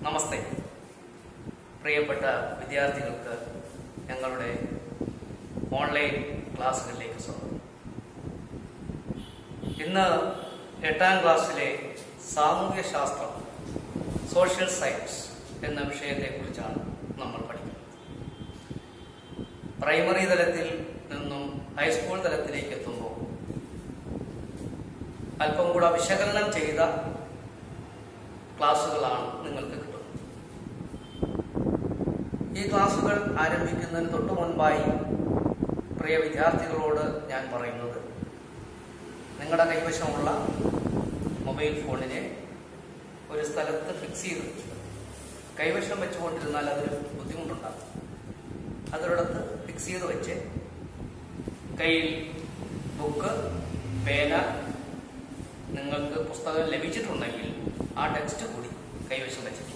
നമസ്തേ പ്രിയപ്പെട്ട വിദ്യാർത്ഥികൾക്ക് ഞങ്ങളുടെ ഓൺലൈൻ ക്ലാസ്സുകളിലേക്ക് സ്വാഗതം ഇന്ന് എട്ടാം ക്ലാസ്സിലെ സാമൂഹ്യ ശാസ്ത്രം സോഷ്യൽ സയൻസ് എന്ന വിഷയത്തെക്കുറിച്ചാണ് നമ്മൾ പഠിക്കുന്നത് പ്രൈമറി തലത്തിൽ നിന്നും ഹൈസ്കൂൾ തലത്തിലേക്ക് എത്തുമ്പോൾ അല്പം കൂടെ വിശകലനം ചെയ്ത ക്ലാസ്സുകളാണ് നിങ്ങൾക്ക് കിട്ടുന്നത് ഈ ക്ലാസ്സുകൾ ആരംഭിക്കുന്നതിന് തൊട്ടു മുൻപായി പ്രിയ വിദ്യാർത്ഥികളോട് ഞാൻ പറയുന്നത് നിങ്ങളുടെ കൈവശമുള്ള മൊബൈൽ ഫോണിനെ ഒരു സ്ഥലത്ത് ഫിക്സ് ചെയ്ത് വെക്കുക കൈവശം വെച്ചുകൊണ്ടിരുന്നാൽ അതൊരു ബുദ്ധിമുട്ടുണ്ടാകും അതൊരിടത്ത് ഫിക്സ് ചെയ്ത് വെച്ച് കയ്യിൽ ബുക്ക് പേന നിങ്ങൾക്ക് പുസ്തകം ലഭിച്ചിട്ടുണ്ടെങ്കിൽ ആ ടെക്സ്റ്റ് കൂടി കൈവശം വെച്ചിട്ടുണ്ട്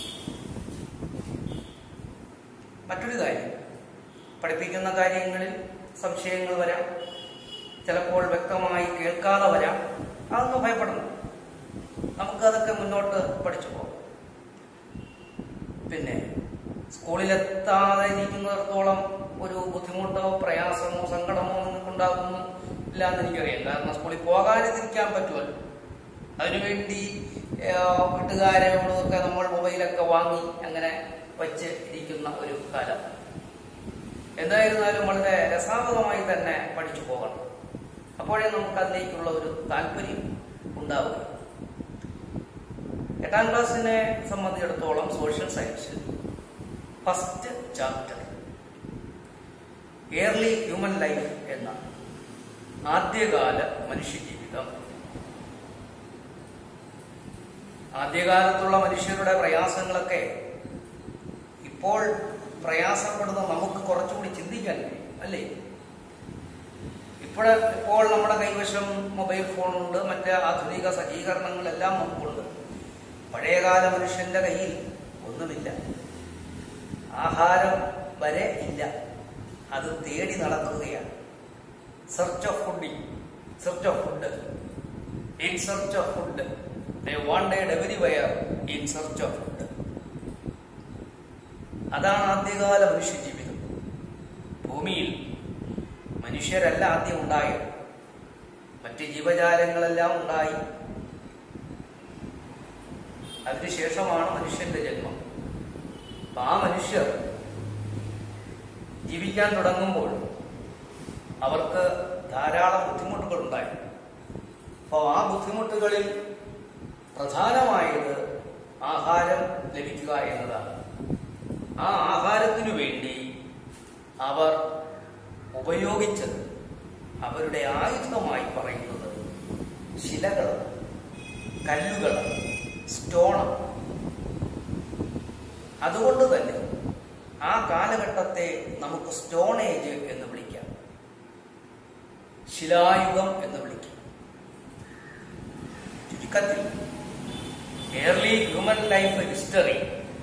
മറ്റൊരു കാര്യം പഠിപ്പിക്കുന്ന കാര്യങ്ങളിൽ സംശയങ്ങൾ വരാം ചിലപ്പോൾ വ്യക്തമായി കേൾക്കാതെ വരാം അതൊന്നും ഭയപ്പെടണം നമുക്കതൊക്കെ മുന്നോട്ട് പഠിച്ചു പോകാം പിന്നെ സ്കൂളിലെത്താതെ ഇരിക്കുന്നിടത്തോളം ഒരു ബുദ്ധിമുട്ടോ പ്രയാസമോ സങ്കടമോ നിങ്ങൾക്കുണ്ടാകുന്നു ഇല്ല എന്ന് എനിക്കറിയാം കാരണം സ്കൂളിൽ പോകാതിരിക്കാൻ പറ്റുമല്ലോ അതിനുവേണ്ടി ഏഹ്, വീട്ടുകാരോടൊക്കെ നമ്മൾ മൊബൈലൊക്കെ വാങ്ങി അങ്ങനെ വച്ച് ഇരിക്കുന്ന ഒരു കാലം എന്തായിരുന്നാലും വളരെ രസാവകമായി തന്നെ പഠിച്ചു പോകണം അപ്പോഴേ നമുക്ക് അതിലേക്കുള്ള ഒരു താല്പര്യം ഉണ്ടാവുക എട്ടാം ക്ലാസ്സിനെ സംബന്ധിച്ചിടത്തോളം സോഷ്യൽ സയൻസിൽ first chapter early human life എന്ന ആദ്യകാല മനുഷ്യജീവിതം ആദ്യകാലത്തുള്ള മനുഷ്യരുടെ പ്രയാസങ്ങളൊക്കെ ഇപ്പോൾ പ്രയാസപ്പെടുന്ന നമുക്ക് കുറച്ചുകൂടി ചിന്തിക്കാൻ കഴിയും അല്ലേ ഇപ്പോൾ ഇപ്പോൾ നമ്മുടെ കൈവശം മൊബൈൽ ഫോണുണ്ട് മറ്റ് ആധുനിക സജ്ജീകരണങ്ങളെല്ലാം നമുക്കുണ്ട് പഴയകാല മനുഷ്യന്റെ കയ്യിൽ ഒന്നുമില്ല ആഹാരം വരെ ഇല്ല അത് തേടി നടക്കുകയാണ് search of fooding search of food in search of food they wanted everywhere in search of food അതാണ് ആദ്യകാല മനുഷ്യ ജീവിതം ഭൂമിയിൽ മനുഷ്യരല്ല ആദ്യം ഉണ്ടായത് മറ്റ് ജീവജാലങ്ങളെല്ലാം ഉണ്ടായി അതിനുശേഷമാണ് മനുഷ്യന്റെ ജന്മം അപ്പൊ ആ മനുഷ്യർ ജീവിക്കാൻ തുടങ്ങുമ്പോൾ അവർക്ക് ധാരാളം ബുദ്ധിമുട്ടുകൾ ഉണ്ടായി അപ്പോൾ ആ ബുദ്ധിമുട്ടുകളിൽ പ്രധാനമായത് ആഹാരം ലഭിക്കുക എന്നതാണ് ആ ആഹാരത്തിനു വേണ്ടി അവർ ഉപയോഗിച്ചത് അവരുടെ ആയുധമായി പറയുന്നത് ശിലകൾ കല്ലുകൾ സ്റ്റോണ് അതുകൊണ്ട് തന്നെ ആ കാലഘട്ടത്തെ നമുക്ക് സ്റ്റോൺ ഏജ് എന്ന് വിളിക്കാം ശിലായുഗം എന്ന് വിളിക്കാം ചുരുക്കത്തിൽ early human life history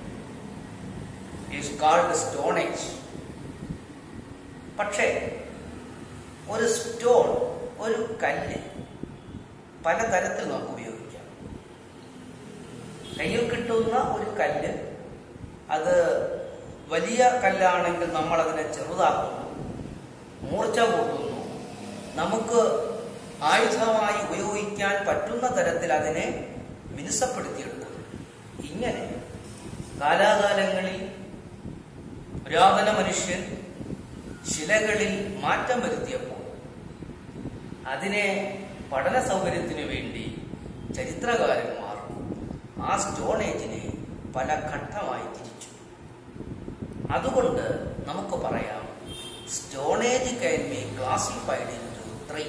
is called stone age പക്ഷേ ഒരു സ്റ്റോൺ ഒരു കല്ല് പലതരത്തിൽ നമുക്ക് ഉപയോഗിക്കാം കയ്യിൽ കിട്ടുന്ന ഒരു കല്ല് അത് വലിയ കല്ലാണെങ്കിൽ നമ്മൾ അതിനെ ചെറുതാക്കുന്നു മൂർച്ച കൂട്ടുന്നു നമുക്ക് ആയുധമായി ഉപയോഗിക്കാൻ പറ്റുന്ന തരത്തിൽ അതിനെ മിനുസപ്പെടുത്തിയെടുക്കുന്നു ഇങ്ങനെ കാലാകാലങ്ങളിൽ പുരാതന മനുഷ്യൻ ശിലകളിൽ മാറ്റം വരുത്തിയപ്പോൾ അതിനെ പഠന സൗകര്യത്തിനു വേണ്ടി ചരിത്രകാരന്മാർ ആ സ്റ്റോൺ ഏജിനെ പല ഘട്ടമായി തിരിച്ചു അതുകൊണ്ട് നമുക്ക് പറയാം stone age can be classified into three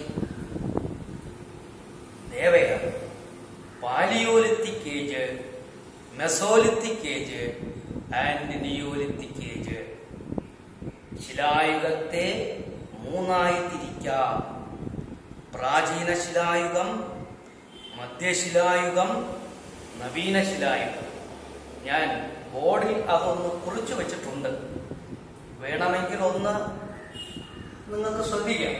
ദേവയാണ് Palaeolithic age Mesolithic age and Neolithic age ശിലായുഗത്തെ മൂന്നായി തിരിക്കാം പ്രാചീന ശിലായുഗം മധ്യശിലായുഗം നവീന ശിലായുഗം ഞാൻ ബോർഡിൽ അതൊന്ന് കുറിച്ചു വെച്ചിട്ടുണ്ട് വേണമെങ്കിൽ ഒന്ന് നിങ്ങൾക്ക് ശ്രദ്ധിക്കാം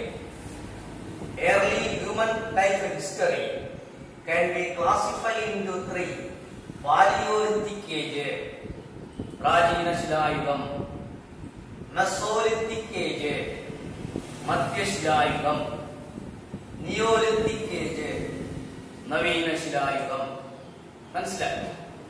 early human life history can be classified into three Palaeolithic age പ്രാചീന ശിലായുഗം മെസോലിത്തിക് ഏജ് മധ്യശിലായുഗം നിയോലിത്തിക് ഏജ് നവീന ശിലായുഗം മനസ്സിലായി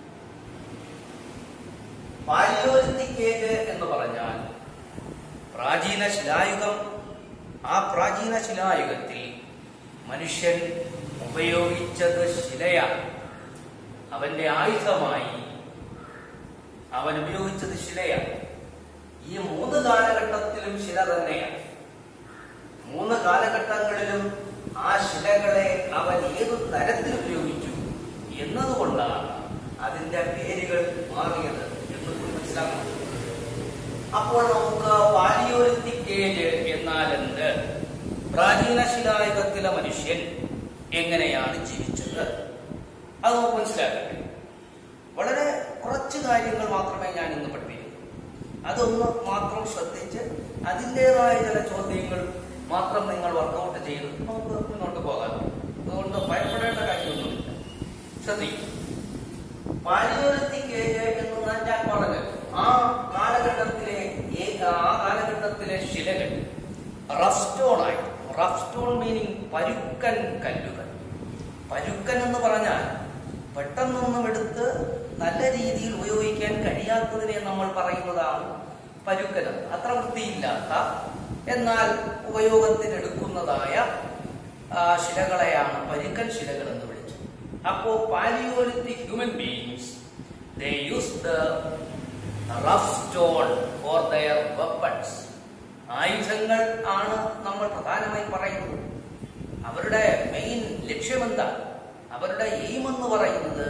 പാലിയോലിത്തിക് ഏജ് എന്ന് പറഞ്ഞാൽ പ്രാചീന ശിലായുഗം ആ പ്രാചീന ശിലായുഗത്തിൽ മനുഷ്യൻ ഉപയോഗിച്ചത് ശിലയാണ് അവന്റെ ആയുധമായി അവൻ ഉപയോഗിച്ചത് ശിലയാണ് ഈ മൂന്ന് കാലഘട്ടത്തിലും ശില തന്നെയാണ് മൂന്ന് കാലഘട്ടങ്ങളിലും ആ ശിലകളെ അവൻ ഏതു തരത്തിൽ ഉപയോഗിച്ചു എന്നതുകൊണ്ടാണ് അതിന്റെ പേരുകൾ മാറിയത് എന്ന് മനസ്സിലാക്കണം അപ്പോൾ നമുക്ക് പാലിയോലിത്തിക് ഏജ് എന്നാൽ എന്ത് പ്രാചീന ശിലായുഗത്തിലെ മനുഷ്യൻ എങ്ങനെയാണ് ജീവിച്ചത് അത് നമുക്ക് മനസ്സിലാക്കട്ടെ വളരെ കുറച്ച് കാര്യങ്ങൾ മാത്രമേ ഞാൻ ഇന്ന് പഠിപ്പിക്കൂ അതൊന്ന് മാത്രം ശ്രദ്ധിച്ച് അതിൻ്റെതായ ചില ചോദ്യങ്ങൾ മാത്രം നിങ്ങൾ വർക്കൗട്ട് ചെയ്ത് നമുക്ക് മുന്നോട്ട് പോകാം അതുകൊണ്ട് ഭയപ്പെടേണ്ട കാര്യമൊന്നുമില്ല ശ്രദ്ധിക്കും പാലിയോലിത്തിക് ഏജ് എന്ന് ഞാൻ പറഞ്ഞത് ആ കാലഘട്ടത്തിലെ ഏ- ആ കാലഘട്ടത്തിലെ ശിലകൾ റഫ് സ്റ്റോൺ ആയി റഫ് സ്റ്റോൺ മീനിങ് പരുക്കൻ കല്ലുകൾ പരുക്കൻ എന്ന് പറഞ്ഞാൽ പെട്ടെന്നൊന്നും എടുത്ത് നല്ല രീതിയിൽ ഉപയോഗിക്കാൻ കഴിയാത്തതിനെ നമ്മൾ പറയുന്നതാണ് പരുക്കൻ അത്ര വൃത്തിയില്ലാത്ത എന്നാൽ ഉപയോഗത്തിനെടുക്കുന്നതായ ആ, ശിലകളെയാണ് പരുക്കൻ ശിലകൾ എന്ന് വിളിച്ചത് അപ്പോ Palaeolithic human beings they use the rough stone for their weapons ആയുധങ്ങൾ ആണ് നമ്മൾ പ്രധാനമായും പറയുന്നത് അവരുടെ മെയിൻ ലക്ഷ്യം എന്താ അവരുടെ എയിം എന്ന് പറയുന്നത്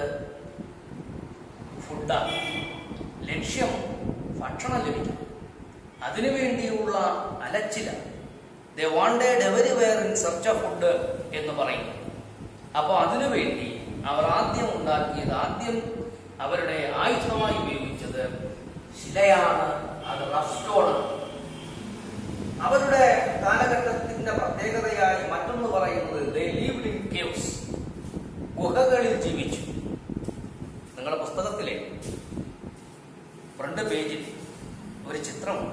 ഫുഡാണ് ലക്ഷ്യം ഭക്ഷണം ലഭിക്കും അതിനു വേണ്ടിയുള്ള അലച്ചില they wanted everywhere in search of food എന്ന് പറയുന്നു അപ്പോൾ അതിനു വേണ്ടി അവർ ആദ്യം ഉണ്ടാക്കിയത് ആദ്യം അവരുടെ ആയുധമായി ഉപയോഗിച്ചത് ശിലയാണ് അത് റഫ് സ്റ്റോണാണ് അവരുടെ കാലഘട്ടത്തിന്റെ പ്രത്യേകതയായി മറ്റൊന്ന് പറയുന്നത് they lived in caves. ഗുഹകളിൽ ജീവിച്ചു നിങ്ങളുടെ പുസ്തകത്തിലെ ഫ്രണ്ട് പേജിൽ ഒരു ചിത്രമുണ്ട്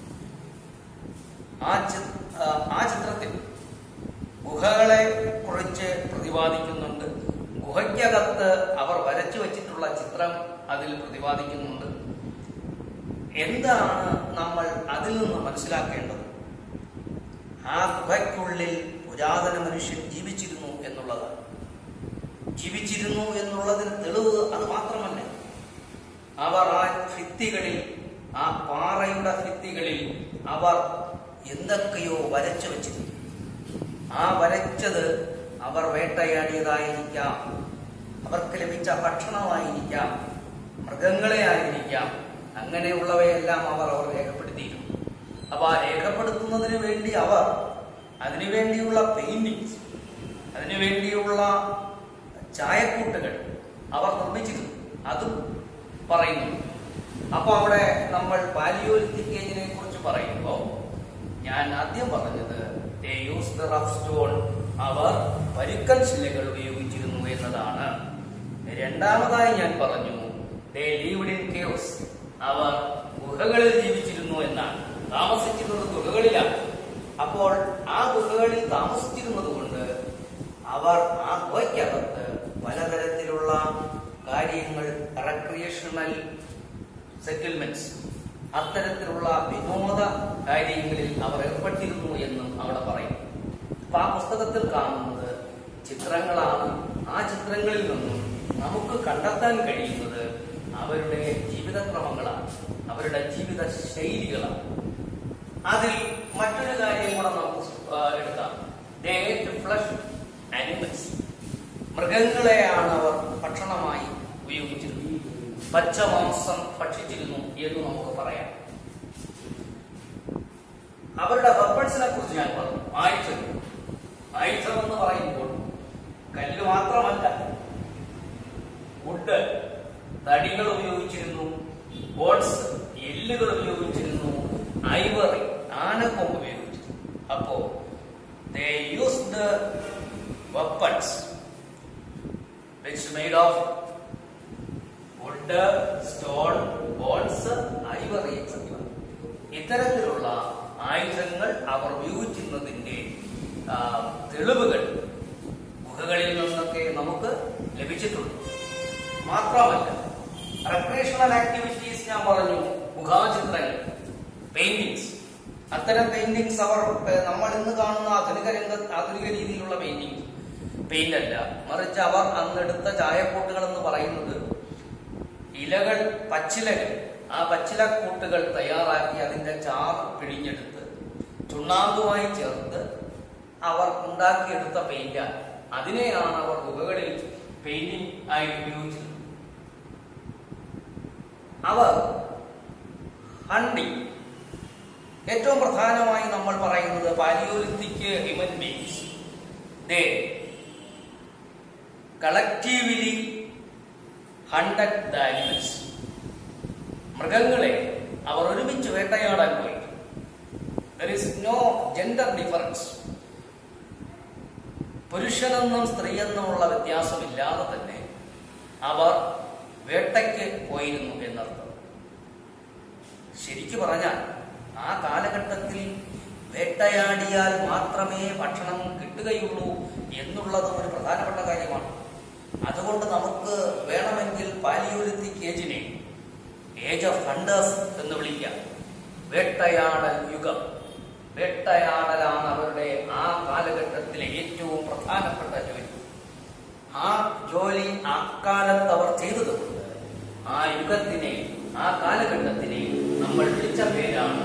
ആ ചി- ആ, ആ ചിത്രത്തിൽ ഗുഹകളെ കുറിച്ച് പ്രതിപാദിക്കുന്നുണ്ട് ഗുഹയ്ക്കകത്ത് അവർ വരച്ചു വച്ചിട്ടുള്ള ചിത്രം അതിൽ പ്രതിപാദിക്കുന്നുണ്ട് എന്താണ് നമ്മൾ അതിൽ നിന്ന് മനസ്സിലാക്കേണ്ടത് ആ ഗുഹയ്ക്കുള്ളിൽ പുരാതന മനുഷ്യൻ ജീവിച്ചിരുന്നു എന്നുള്ളതാണ് ജീവിച്ചിരുന്നു എന്നുള്ളതിന് തെളിവ് അത് മാത്രമല്ല അവർ ആ ഭിത്തികളിൽ ആ പാറയുടെ ഭിത്തികളിൽ അവർ എന്തൊക്കെയോ വരച്ചു വച്ചിരുന്നു ആ വരച്ചത് അവർ വേട്ടയാടിയതായിരിക്കാം അവർക്ക് ലഭിച്ച ഭക്ഷണമായിരിക്കാം മൃഗങ്ങളെ ആയിരിക്കാം അങ്ങനെയുള്ളവയെല്ലാം അവർ അവർ രേഖപ്പെടുത്തിയിരുന്നു അപ്പൊ ആ രേഖപ്പെടുത്തുന്നതിന് വേണ്ടി അവർ അതിനു വേണ്ടിയുള്ള പെയിന്റിങ്സ് അതിനു വേണ്ടിയുള്ള ചായക്കൂട്ടുകൾ അവർ നിർമ്മിച്ചിരുന്നു അതും പറയുന്നു അപ്പൊ അവിടെ നമ്മൾ പാലിയോലിത്തിക് ഏജിനെ കുറിച്ച് പറയുമ്പോൾ ഞാൻ ആദ്യം പറഞ്ഞത് they used the rough stone അവർ പരുക്കൻ ശിലകൾ ഉപയോഗിച്ചിരുന്നു എന്നതാണ് രണ്ടാമതായി ഞാൻ പറഞ്ഞു they lived in caves അവർ ഗുഹകളിൽ ജീവിച്ചിരുന്നു എന്നാണ് താമസിച്ചിരുന്നത് ഗുഹകളിലാണ് അപ്പോൾ ആ ഗുഹകളിൽ താമസിച്ചിരുന്നത് കൊണ്ട് അവർ ആ ഗുഹയ്ക്കകത്ത് പലതരത്തിലുള്ള കാര്യങ്ങൾ റെക്രിയേഷണൽ സെറ്റിൽമെന്റ്സ് അത്തരത്തിലുള്ള വിനോദ കാര്യങ്ങളിൽ അവർ ഏർപ്പെട്ടിരുന്നു എന്നും അവിടെ പറയും അപ്പൊ ആ പുസ്തകത്തിൽ കാണുന്നത് ചിത്രങ്ങളാണ് ആ ചിത്രങ്ങളിൽ നിന്നും നമുക്ക് കണ്ടെത്താൻ കഴിയുന്നത് അവരുടെ ജീവിതക്രമങ്ങളാണ് അവരുടെ ജീവിത ശൈലികളാണ് അതിൽ മറ്റൊരു കാര്യം കൂടെ നമുക്ക് ആ, എടുക്കാം ഫ്ലഷ് ആനിമൽസ് മൃഗങ്ങളെയാണ് അവർ ഭക്ഷണമായി ഉപയോഗിച്ചിരുന്നത് പച്ചമാംസം ഭക്ഷിച്ചിരുന്നു എന്ന് നമുക്ക് പറയാം അവരുടെ വെപ്പൺസിനെ കുറിച്ച് ഞാൻ പറഞ്ഞു ആയുധം ആയുധം എന്ന് പറയുമ്പോൾ കല്ല് മാത്രമല്ല വുഡ് തടികൾ ഉപയോഗിച്ചിരുന്നു ബോട്ട്സ് എല്ലുകൾ ഉപയോഗിച്ചിരുന്നു ഐവറി ആനക്കൊമ്പ് ഉപയോഗിച്ചിരുന്നു അപ്പോ they used weapons which made of wood stone bones ivory etcetera ഇത്തരത്തിലുള്ള ആയുധങ്ങൾ അവർ ഉപയോഗിച്ചിരുന്നതിന്റെ ആ, തെളിവുകൾ ഗുഹകളിൽ നിന്നൊക്കെ നമുക്ക് ലഭിച്ചിട്ടുണ്ട് മാത്രമല്ല റെക്രേഷണൽ ആക്ടിവിറ്റീസ് ഞാൻ പറഞ്ഞു ഗുഹാചിത്രങ്ങൾ പെയിന്റിങ്സ് അത്തരം പെയിന്റിങ്സ് അവർ ഏഹ്, നമ്മൾ ഇന്ന് കാണുന്ന ആധുനിക രംഗ ആധുനിക രീതിയിലുള്ള പെയിന്റിങ്സ് പെയിന്റ് അല്ല മറിച്ച് അവർ അന്നെടുത്ത ചായക്കൂട്ടുകൾ എന്ന് പറയുന്നത് ഇലകൾ പച്ചിലകൾ ആ പച്ചിലക്കൂട്ടുകൾ തയ്യാറാക്കി അതിന്റെ ചാറ് പിഴിഞ്ഞെടുത്ത് ചുണ്ണാമ്പുമായി ചേർത്ത് അവർ ഉണ്ടാക്കിയെടുത്ത പെയിന്റാണ് അതിനെയാണ് അവർ ഗുഹകളിൽ പെയിന്റിംഗ് ആയി ഉപയോഗിച്ചത് അവർ ഹണ്ടിങ് ഏറ്റവും പ്രധാനമായി നമ്മൾ പറയുന്നത് Palaeolithic human beings they collectively hunted the animals മൃഗങ്ങളെ അവർ ഒരുമിച്ച് വേട്ടയാടാൻ പോയി there is no gender difference പുരുഷനെന്നും സ്ത്രീയെന്നുമുള്ള വ്യത്യാസമില്ലാതെ തന്നെ അവർ വേട്ടയ്ക്ക് പോയിരുന്നു എന്നർത്ഥം ശരിക്കു പറഞ്ഞാൽ ആ കാലഘട്ടത്തിൽ വേട്ടയാടിയാൽ മാത്രമേ ഭക്ഷണം കിട്ടുകയുള്ളൂ എന്നുള്ളത് ഒരു പ്രധാനപ്പെട്ട കാര്യമാണ് അതുകൊണ്ട് നമുക്ക് വേണമെങ്കിൽ പാലിയോലിത്തിക് ഏജിനെ ഏജ് ഓഫ് ഹണ്ടേഴ്സ് എന്ന് വിളിക്കാം വേട്ടയാടൽ യുഗം വേട്ടയാടലാണ് അവരുടെ ആ കാലഘട്ടത്തിലെ ഏറ്റവും പ്രധാനപ്പെട്ട ജോലി ആ ജോലി അക്കാലത്ത് അവർ ചെയ്തതുകൊണ്ട് ആ യുഗത്തിനെ ആ കാലഘട്ടത്തിനെ നമ്മൾ വിളിച്ച പേരാണ്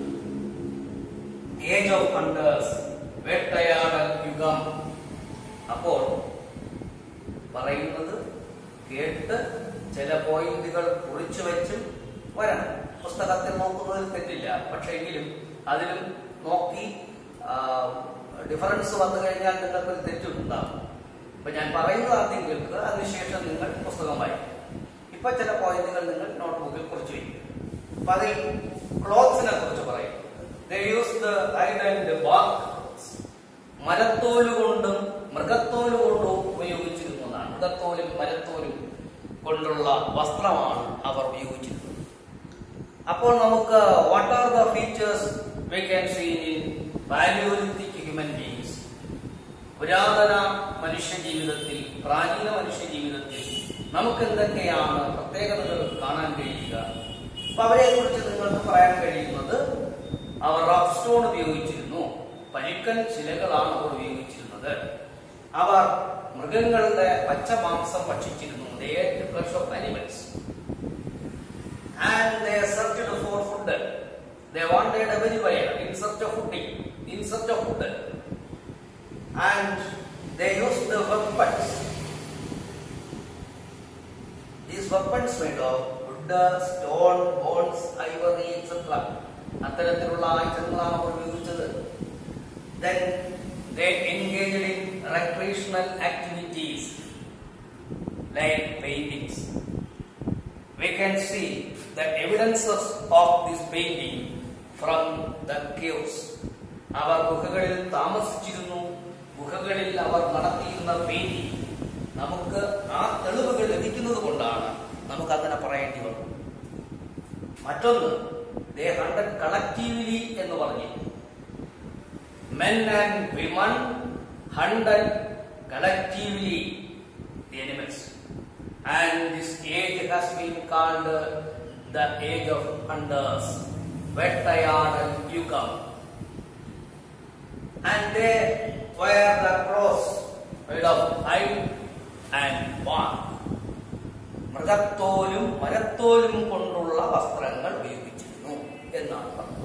ഏജ് ഓഫ് ഹണ്ടേഴ്സ് വേട്ടയാടൽ യുഗം അപ്പോൾ പറയുന്നത് കേട്ട് ചില പോയിന്റുകൾ കുറിച്ചു വെച്ചും വരണം പുസ്തകത്തിൽ നോക്കുന്നതിൽ തെറ്റില്ല പക്ഷേ എങ്കിലും അതിലും നോക്കി ഡിഫറൻസ് വന്നു കഴിഞ്ഞാൽ നിങ്ങൾക്ക് ഒരു തെറ്റുണ്ടാകും അപ്പൊ ഞാൻ പറയുന്നത് ആദ്യം കേൾക്കുക അതിനുശേഷം നിങ്ങൾ പുസ്തകം വായിക്കും ഇപ്പൊ ചില പോയിന്റുകൾ നിങ്ങൾ നോട്ട്ബുക്കിൽ കുറിച്ച് വയ്ക്കും അപ്പൊ അതിൽ ക്ലോത്ത്സിനെ കുറിച്ച് പറയും They use the hide and bark clothes. മരത്തോല് കൊണ്ടും മൃഗത്തോല് കൊണ്ടും ഉപയോഗിച്ചിരുന്നതാണ് മൃഗത്തോലും മരത്തോലും കൊണ്ടുള്ള വസ്ത്രമാണ് അവർ ഉപയോഗിച്ചിരുന്നത് അപ്പോൾ നമുക്ക് what are the features we can see in Palaeolithic human beings പുരാതന മനുഷ്യ ജീവിതത്തിൽ പ്രാചീന മനുഷ്യ ജീവിതത്തിൽ നമുക്ക് എന്തൊക്കെയാണ് പ്രത്യേകതകൾ കാണാൻ കഴിയുക അപ്പൊ അവരെ കുറിച്ച് നിങ്ങൾക്ക് പറയാൻ കഴിയുന്നത് അവർ റഫ് സ്റ്റോൺ ഉപയോഗിച്ചിരുന്നു പരുക്കൻ ശിലകളാണ് അവർ ഉപയോഗിച്ചിരുന്നത് അവർ മൃഗങ്ങളുടെ പച്ച മാംസം ഭക്ഷിച്ചിരുന്നു flesh of animals and they searched for food. They wanted everywhere in search of food, in search of food. And they used the weapons. These weapons made of wood, stone, bones, ivory, etc. അത്തരത്തിലുള്ള ആയുധങ്ങളാണ് അവർ ഉപയോഗിച്ചത് Then they engaged in recreational activities like paintings. We can see the evidences of this painting from the caves. അവർ ഗുഹകളിൽ താമസിച്ചിരുന്നു ഗുഹകളിൽ അവർ നടത്തിയിരുന്ന painting നമുക്ക് ആ തെളിവുകൾ ലഭിക്കുന്നത് കൊണ്ടാണ് നമുക്ക് അങ്ങനെ പറയേണ്ടി വന്നത് മറ്റൊന്ന് ദേ ഹണ്ടഡ് കളക്റ്റീവ്ലി എന്ന് പറഞ്ഞു men and women hunted collectively the animals. And this age has been called uh, the age of hunters, Vettayadal Yugam. And they wear the clothes made of hide and bark. മൃഗത്തോലും മരത്തോലും കൊണ്ടുള്ള വസ്ത്രങ്ങൾ ഉപയോഗിച്ചിരുന്നു എന്നാണ് പറഞ്ഞത്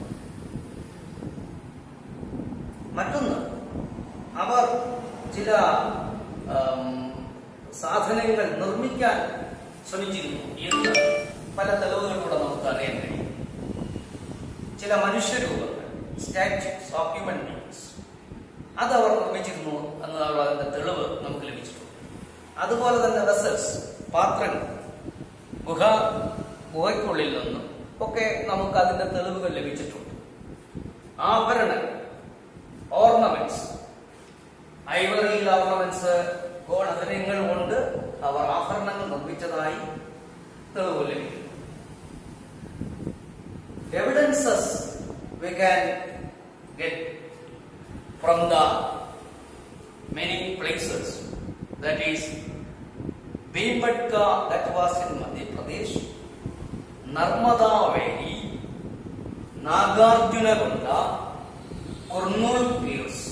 മറ്റൊന്ന് അവർ ചില ആം, സാധനങ്ങൾ നിർമ്മിക്കാൻ ശ്രമിച്ചിരുന്നു എന്ന് പല തെളിവുകളിലൂടെ നമുക്ക് അറിയാൻ കഴിയും ചില മനുഷ്യരൂപങ്ങൾ സ്റ്റാച്യൂസ് ഓഫ് ഹ്യൂമൻ ബീങ്സ് അതവർ നിർമ്മിച്ചിരുന്നു എന്നുള്ള അതിന്റെ തെളിവ് നമുക്ക് ലഭിച്ചിട്ടുണ്ട് അതുപോലെ തന്നെ വെസൽസ് പാത്രങ്ങൾ ഗുഹ ഗുഹയ്ക്കുള്ളിൽ നിന്നും ഒക്കെ നമുക്ക് അതിന്റെ തെളിവുകൾ ലഭിച്ചിട്ടുണ്ട് ആഭരണങ്ങൾ ഓർണമെന്റ്സ് ഐവറിയിൽ ഓർണമെന്റ്സ് ഗോളധനങ്ങൾ കൊണ്ട് അവർ ആഭരണങ്ങൾ നിർമ്മിച്ചതായി തെളിവ് ലഭിക്കുന്നു evidences we can get from the many places that is Bhimbatka that was in Madhya Pradesh Narmada Valley Nagarjuna Gunda Kurnool Piers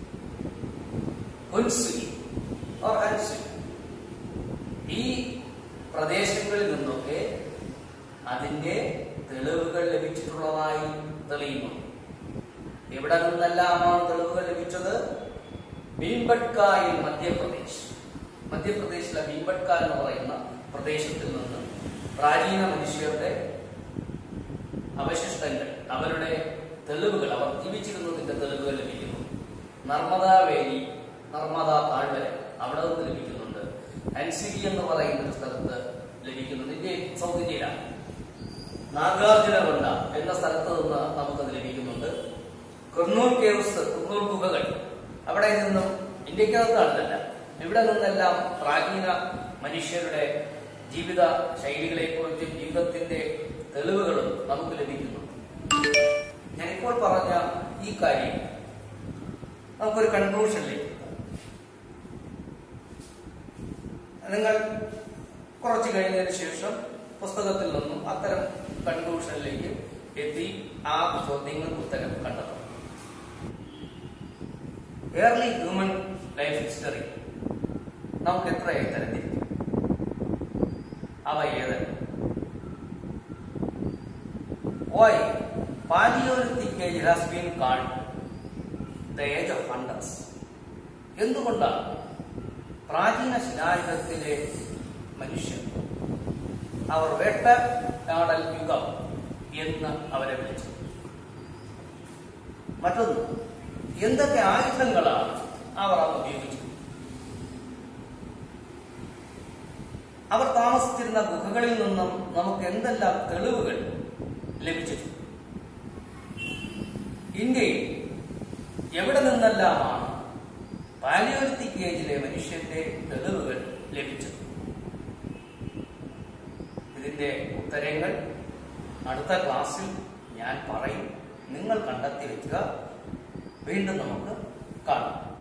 Hunsui or Hansui ഈ പ്രദേശങ്ങളിൽ നിന്നൊക്കെ അതിന്റെ തെളിവുകൾ ലഭിച്ചിട്ടുള്ളതായി തെളിയുന്നു എവിടെ നിന്നെല്ലാമാണ് തെളിവുകൾ ലഭിച്ചത് ഭീംബട്കായിൽ മധ്യപ്രദേശ് മധ്യപ്രദേശിലെ ഭീംബട്ക എന്ന് പറയുന്ന പ്രദേശത്തിൽ നിന്ന് പ്രാചീന മനുഷ്യരുടെ അവശിഷ്ടങ്ങൾ അവരുടെ തെളിവുകൾ അവർ ജീവിച്ചിരുന്നതിന്റെ തെളിവുകൾ ലഭിക്കുന്നു നർമ്മദ വേലി നർമ്മദ താഴ്വര അവിടെ നിന്ന് ലഭിക്കുന്നുണ്ട് അൻസിരി എന്ന് പറയുന്ന ഒരു സ്ഥലത്ത് ലഭിക്കുന്നുണ്ട് ഇന്ത്യ സൗത്ത് ഇന്ത്യയിലാണ് നാഗാർജുനകൊണ്ട എന്ന സ്ഥലത്ത് നിന്ന് നമുക്കത് ലഭിക്കുന്നുണ്ട് കുർണൂർ കേവ്സ് കുർണൂർ ഗുഹകൾ അവിടെ നിന്നും ഇന്ത്യക്കകത്താണെന്നല്ല ഇവിടെ നിന്നെല്ലാം പ്രാചീന മനുഷ്യരുടെ ജീവിത ശൈലികളെ കുറിച്ചും ജീവിതത്തിന്റെ തെളിവുകളും നമുക്ക് ലഭിക്കുന്നുണ്ട് ഞാനിപ്പോൾ പറഞ്ഞ ഈ കാര്യം നമുക്കൊരു കൺക്ലൂഷനിലേക്ക് പോകാം. നിങ്ങൾ കുറച്ച് കഴിഞ്ഞതിന് ശേഷം പുസ്തകത്തിൽ നിന്നും അത്തരം കൺക്ലൂഷനിലേക്ക് എത്തി ആ ചോദ്യങ്ങൾക്ക് ഉത്തരം കണ്ടെത്തണം ഏർലി ഹ്യൂമൻ ലൈഫ് ഹിസ്റ്ററി നമുക്ക് എത്രയായി തരംതിരിക്കും അവ ഏതെല്ലാം Why Paleolithic age has been called the age of wonders? എന്തുകൊണ്ടാണ് പ്രാചീന ശിലായുഗത്തിലെ മനുഷ്യർ അവർ വേട്ടയാടൽ യുഗം എന്ന് അവരെ വിളിച്ചു മറ്റൊന്ന് എന്തൊക്കെ ആയുധങ്ങളാണ് അവർ അന്ന് ഉപയോഗിച്ചത് അവർ താമസിച്ചിരുന്ന ഗുഹകളിൽ നിന്നും നമുക്ക് എന്തെല്ലാം തെളിവുകൾ ലഭിച്ചിട്ടുണ്ട് ഇന്ത്യയിൽ എവിടെ നിന്നെല്ലാമാണ് പാലിയോലിത്തിക് ഏജിലെ മനുഷ്യന്റെ തെളിവുകൾ ലഭിച്ചത് ഇതിന്റെ ഉത്തരങ്ങൾ അടുത്ത ക്ലാസ്സിൽ ഞാൻ പറയും നിങ്ങൾ കണ്ടെത്തി വെക്കുക വീണ്ടും നമുക്ക് കാണാം